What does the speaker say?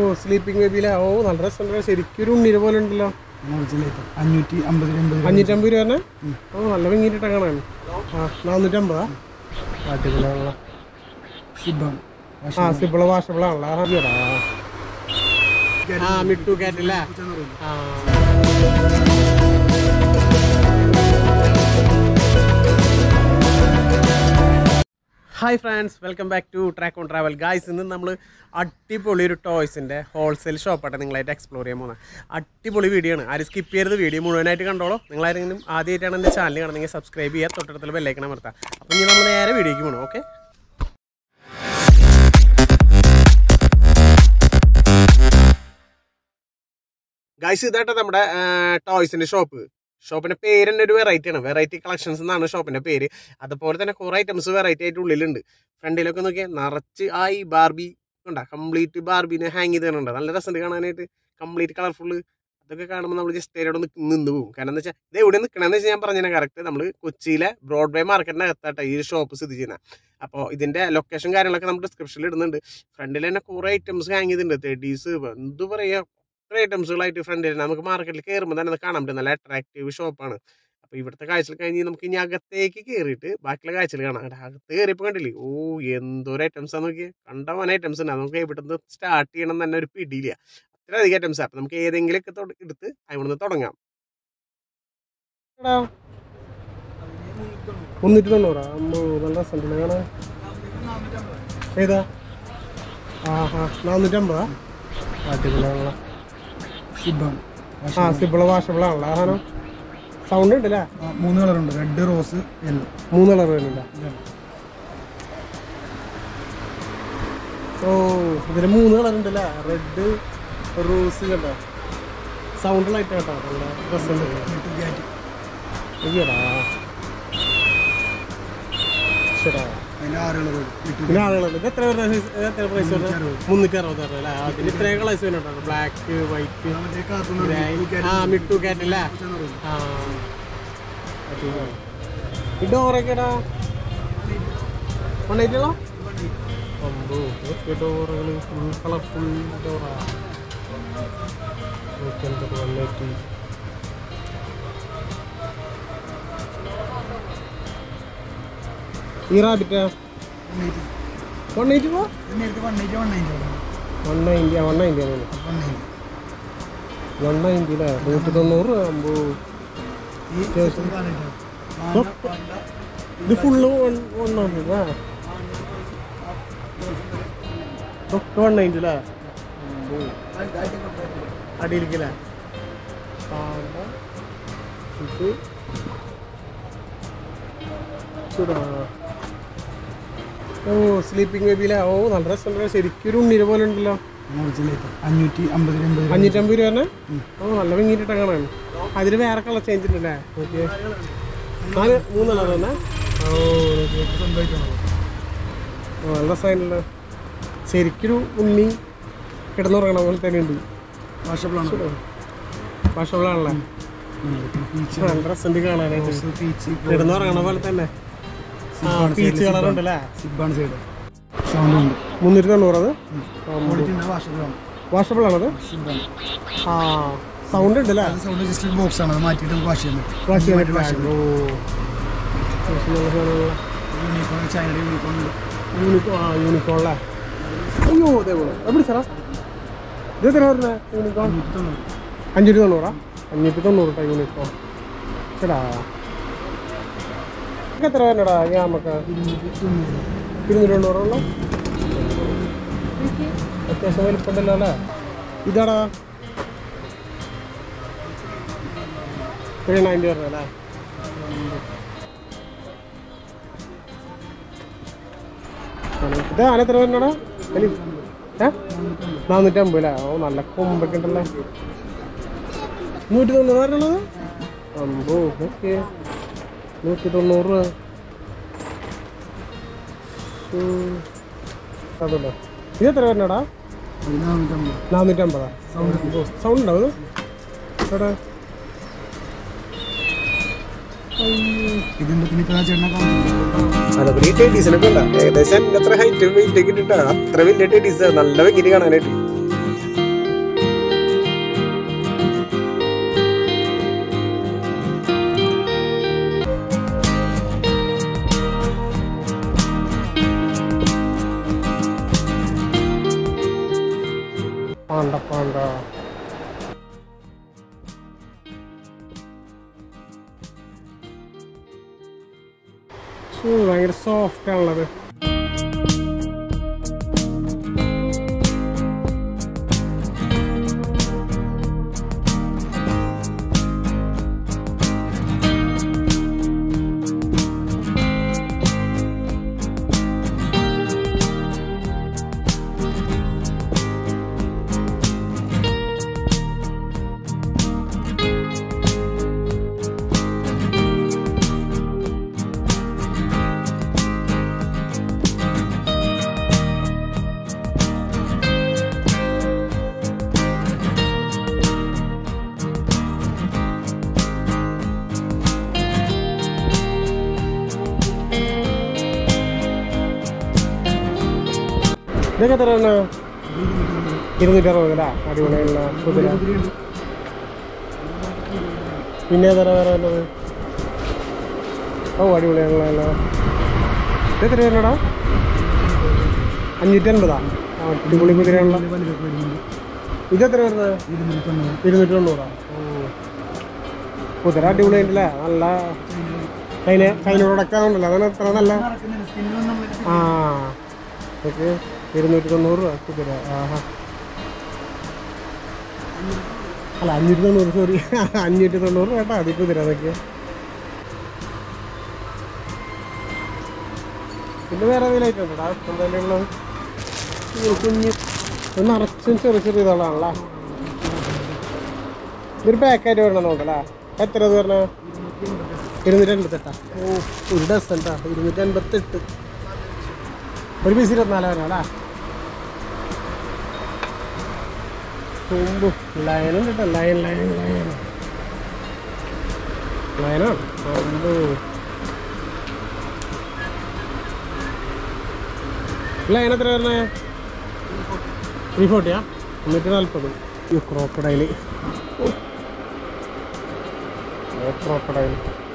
Sleeping ബേബിയിലെ ഓ നല്ല രസമുണ്ടല്ലോ ശരിക്കും ഒരു ഉണ്ണിര പോലെ ഉണ്ടല്ലോ ഒറിജിനലായിട്ട് അഞ്ഞൂറ്റി അമ്പത് എൺപത് അഞ്ഞൂറ്റമ്പത് രൂപ തന്നെ ഓ നല്ല ഭംഗിയിട്ടാ കാണാൻ ആ നാനൂറ്റമ്പതാ അടിപൊളിയാണല്ലോ സിബാണ് ആ സിബിള് വാഷബിളാണല്ലോ ആ ഈടാ. ആ മിട്ടു കാറ്റല്ലേ ആ hi friends welcome back to track on travel guys ഇന്ന് നമ്മൾ അടിപൊളി ഒരു ടോയ്സിൻ്റെ ഹോൾസെയിൽ ഷോപ്പായിട്ട് നിങ്ങളായിട്ട് എക്സ്പ്ലോർ ചെയ്യാൻ പോകുന്നത് അടിപൊളി വീഡിയോ ആണ് ആരും സ്കിപ്പ് ചെയ്യരുത് വീഡിയോ മുഴുവനായിട്ട് കണ്ടോളൂ നിങ്ങളാരെങ്കിലും ആദ്യമായിട്ടാണ് എൻ്റെ ചാനൽ കാണുന്നെങ്കിൽ സബ്സ്ക്രൈബ് ചെയ്യുക തൊട്ടടുത്തുള്ള ബെല്ലൈക്കണം അമർത്താം അപ്പോൾ ഇനി നമ്മൾ നേരെ വീഡിയോയ്ക്ക് പോകണം ഓക്കെ ഗൈസ് ഇതാട്ടോ നമ്മുടെ ടോയ്സിൻ്റെ ഷോപ്പ് ഷോപ്പിന്റെ പേര് തന്നെ ഒരു വെറൈറ്റി ആണ് വെറൈറ്റി കളക്ഷൻസ് എന്നാണ് ഷോപ്പിന്റെ പേര് അതുപോലെ തന്നെ കുറേ ഐറ്റംസ് വെറൈറ്റി ആയിട്ട് ഉള്ളിലുണ്ട് ഫ്രണ്ടിലൊക്കെ നോക്കിയാൽ നിറച്ച് ആയി ബാർബി ഉണ്ടാ കംപ്ലീറ്റ് ബാർബിനെ ഹാങ് ചെയ്ത് തരുന്നുണ്ട് നല്ല രസമുണ്ട് കാണാനായിട്ട് കംപ്ലീറ്റ് കളർഫുള്ള് അതൊക്കെ കാണുമ്പോൾ നമ്മൾ ജസ്റ്റ് അവിടെ നിന്ന് നിന്ന് പോകും കാരണം എന്താ വെച്ചാൽ ഇത് എവിടെ നിൽക്കണമെന്ന് വെച്ചാൽ ഞാൻ പറഞ്ഞാൽ കറക്റ്റ് നമ്മൾ കൊച്ചിയിലെ ബ്രോഡ്വേ മാർക്കറ്റിൻ്റെ അകത്താട്ടോ ഈ ഷോപ്പ് സ്ഥിതി ചെയ്യുന്നത് അപ്പോൾ ഇതിൻ്റെ ലൊക്കേഷൻ കാര്യങ്ങളൊക്കെ നമ്മൾ ഡിസ്ക്രിപ്ഷനിൽ ഇടുന്നുണ്ട് ഫ്രണ്ടിൽ തന്നെ കുറേ ഐറ്റംസ് ഹാങ് ചെയ്തിട്ടുണ്ട് തെഡീസ് എന്ത് പറയുക കുറേ ഐറ്റംസുകളായിട്ട് ഫ്രണ്ടിൽ നമുക്ക് മാർക്കറ്റിൽ കയറുമ്പോൾ തന്നെ അത് കാണാൻ പറ്റും നല്ല അട്രാക്റ്റീവ് ഷോപ്പാണ് അപ്പോൾ ഇവിടുത്തെ കാഴ്ചകൾ കഴിഞ്ഞ് നമുക്ക് ഇനി അകത്തേക്ക് കയറിയിട്ട് ബാക്കിയുള്ള കാഴ്ചകൾ കാണാം അവിടെ അകത്ത് കയറിയപ്പോൾ കണ്ടില്ലേ ഓ എന്തോരം ഐറ്റംസ് ആണ് നോക്കിയേ കണ്ടവൻ ഐറ്റംസ് ഉണ്ട് നമുക്ക് ഇവിടുന്ന് സ്റ്റാർട്ട് ചെയ്യണം തന്നെ ഒരു പിടിയില്ല അത്രയധികം ഐറ്റംസ് അപ്പം നമുക്ക് ഏതെങ്കിലുമൊക്കെ തൊട- എടുത്ത് അവിടുന്ന് തുടങ്ങാം മുന്നൂറ്റി തൊണ്ണൂറാ അമ്മോ നല്ല രസമുണ്ടല്ലേ കാണാൻ ഏതാ ആ ഹാ നാനൂറ്റമ്പതാ അടിപൊളിയാണല്ലോ സിബാണ് ആ സിബിള് വാഷബിളാണല്ലോ ആ സാധനം സൗണ്ട് ഉണ്ടല്ലേ മൂന്ന് കളറുണ്ട് റെഡ് റോസ് യെല്ലോ മൂന്ന് കളർ വരുന്നില്ല ഓ ഇതിന് മൂന്ന് കളർ ഉണ്ടല്ലേ റെഡ് റോസ് കണ്ടോ സൗണ്ട് ലൈറ്റ് കേട്ടോ നല്ല രസമുണ്ട് അയ്യടാ ശരാ അതിൻ്റെ ആറ് കളർ പിന്നെ ആളുകളുണ്ട് ഇത് എത്ര വരുന്ന എത്ര പ്രൈസ് വരുന്നത് മുന്നൂറ്റി അറുപത് അല്ലേ അതിന് ഇത്രയും കളേഴ്സ് വരുന്നുണ്ടോ ബ്ലാക്ക് വൈറ്റ് ആ മിട്ടു കാറ്റ് അല്ലേ ആ ഈ ഡോറൊക്കെടാ വൺ എയ്റ്റിളോ അമ്പോ ഇതൊക്കെ ഡോറുകൾ ഫുൾ കളർഫുൾ ഡോറാ നൂറ്റൻപത് വൺ എയ്റ്റി ഈ റാബിറ്റാ വൺ എയ്റ്റി പോ നേരത്തെ one ninety one ninety one ninety one ninety ആണ് വൺ നയൻറ്റി വൺ നയൻറ്റി അല്ലേ നൂറ്റി തൊണ്ണൂറ് അമ്പോ ഈ അത്യാവശ്യം. കാണിട്ടോ ഇത് ഫുള്ള് വൺ വൺ നയൻറ്റി ആ ഒക്കെ വൺ നയൻറ്റി അല്ലേ അമ്പോ അടിയിലേക്കല്ലേ പാണ്ട ഇത് ചൂടാ ഓ സ്ലീപ്പിംഗ് ബേബിയിലെ ഓ നല്ല രസമുണ്ടല്ലോ ശരിക്കും ഒരു ഉണ്ണിര പോലെ ഉണ്ടല്ലോ ഒറിജിനലായിട്ട് അഞ്ഞൂറ്റി അമ്പത് എൺപത് അഞ്ഞൂറ്റമ്പത് രൂപ തന്നെ ഓ നല്ല ഭംഗിയിട്ടാ കാണാൻ അതിന് വേറെ കളർ ചേഞ്ച് ഉണ്ടല്ലേ നോക്കിയേ നാല് മൂന്ന് കളർ തന്നെ ഓ നോക്കിയേ. ഓ, നല്ല രസമായിട്ടുള്ള ശരിക്കൊരു ഉണ്ണി കിടന്നുറങ്ങണ പോലെ തന്നെ ഉണ്ട് വാഷപ്പിളാണ് ഭക്ഷണമാണല്ലേ പീച്ച് നല്ല രസമുണ്ട് കാണാനായിട്ട് പീച്ച് കിടന്നുറങ്ങണ പോലെ തന്നെ ആ പീച്ച് കളർ ഉണ്ടല്ലേ സിബാണ് സൈഡ് സൗണ്ട് ഉണ്ട് മുന്നൂറ്റി തൊണ്ണൂറത് ക്വാളിറ്റി ഉണ്ട് വാഷപ്പിളാണ് വാഷബിൾ ആണത് സിബാണ് ആ സൗണ്ട് ഉണ്ടല്ലേ അത് സൗണ്ട് ജസ്റ്റ് ബോക്സ് ആണ് അത് മാറ്റിയിട്ട് നമുക്ക് വാഷ് ചെയ്യാൻ പറ്റും വാഷ് ചെയ്യാൻ വാഷ് പറ്റില്ല ഓ യൂണിഫോം ചൈനയുടെ യൂണിഫോം ഉണ്ട് യൂണിക്കോ ആ യൂണിക്കോണല്ലേ അയ്യോ അതേപോലെ എവിടെ സാറാ ഇത് എത്ര വരുന്നത് യൂണിക്കോൺ അഞ്ഞൂറ്റി തൊണ്ണൂറാ അഞ്ഞൂറ്റി തൊണ്ണൂറ് കേട്ടോ യൂണിക്കോൺ ചേടാ ഇതൊക്കെ എത്ര വരണടാ ഞാൻ നമുക്ക് ഇരുന്നൂറ്റി തൊണ്ണൂറുള്ളൂ അത്യാവശ്യം വലിപ്പമുണ്ടല്ലോ അല്ലേ ഇതാടാ ത്രീ നയൻറ്റി വരണല്ലേ ഇത് ആന എത്ര വരുന്നടാ വലി ഏ നാനൂറ്റമ്പത് അല്ലേ ഓ നല്ല കൊമ്പൊക്കെ ഉണ്ടല്ലേ നൂറ്റി തൊണ്ണൂറ് വരണത് അമ്പോ ഓക്കെ നൂറ്റി തൊണ്ണൂറ് രൂപ ഉം. അതുണ്ടോ ഇത് എത്ര വരണടാ നാനൂറ്റമ്പതാ സൗണ്ട് സൗണ്ട് ഉണ്ടാവും ഇത്? എവിടെ ഇതിന്റെ പിന്നെ ഇപ്പൊ ആ ചേട്ടനെ കാണിച്ചു അതപ്പോ ഈ ടെഡീസിനൊക്കെ ഉണ്ട ഏകദേശം എന്റെ അത്ര ഹൈറ്റ് വെയിറ്റ് ഒക്കെ ഇട്ടിട്ടാ അത്ര വലിയ ടെഡീസ് നല്ല ഭംഗി കാണാനായിട്ട് പാണ്ട പാണ്ട ഷൂ ഭയങ്കര സോഫ്റ്റ് ആണുള്ളത് ഇതൊക്കെ എത്ര ഇരുന്നൂറ്റി അറുപത് അല്ലേ അടിപൊളിയുള്ള കുതിര പിന്നെ ഏതാ വേറെ വല്ലത് ഓ അടിപൊളിയാണല്ലോ ഇത് എത്ര വരുന്നടാ അഞ്ഞൂറ്റി അൻപതാ ആ അടിപൊളി കുതിരയാണല്ലോ ഇത് എത്ര വരുന്നത് ഇരുന്നൂറ്റി തൊണ്ണൂറാ ഓ കുതിര അടിപൊളിയായിട്ടില്ലേ നല്ല ചൈന ചൈനയോടൊക്കെ ഉണ്ടല്ലോ അതാണ് എത്ര നല്ല ആ ഓക്കെ ഇരുന്നൂറ്റി തൊണ്ണൂറ് രൂപ കുതിര ആഹാ അല്ല അഞ്ഞൂറ്റി തൊണ്ണൂറ് സോറി അഞ്ഞൂറ്റി തൊണ്ണൂറ് കേട്ടോ അത് കുതിര അതൊക്കെ പിന്നെ വേറെ ഏതെങ്കിലും ഐറ്റം ഉണ്ടോ എന്തായാലും ഉള്ളത് ഈ കുഞ്ഞ് ഇത് നിറച്ചും ചെറിയ ചെറിയ ഇതാണല്ലേ ഇതൊരു പാക്കായിട്ട് വരണമെന്നുണ്ടല്ലേ എത്ര ഇത് പറഞ്ഞ ഇരുന്നൂറ്റി എൺപത്തെട്ടാ ഓ ഒരു ഡസൻ ട്ടാ ഇരുന്നൂറ്റി എൺപത്തെട്ട് ഒരു പീസ് ഇരുപത്തിനാല് വരണം അല്ലേ തുമ്പ് ലയനുണ്ട് കേട്ടോ ലയൻ ലയൻ ലയൻ ലയനാണ് തുമ്പ് ലയൻ എത്ര വരണേ ത്രീ ഫോർട്ടിയാ മുന്നൂറ്റി നാൽപ്പത് ഈ ക്രോക്കഡൈല് ക്രോക്കഡൈൽ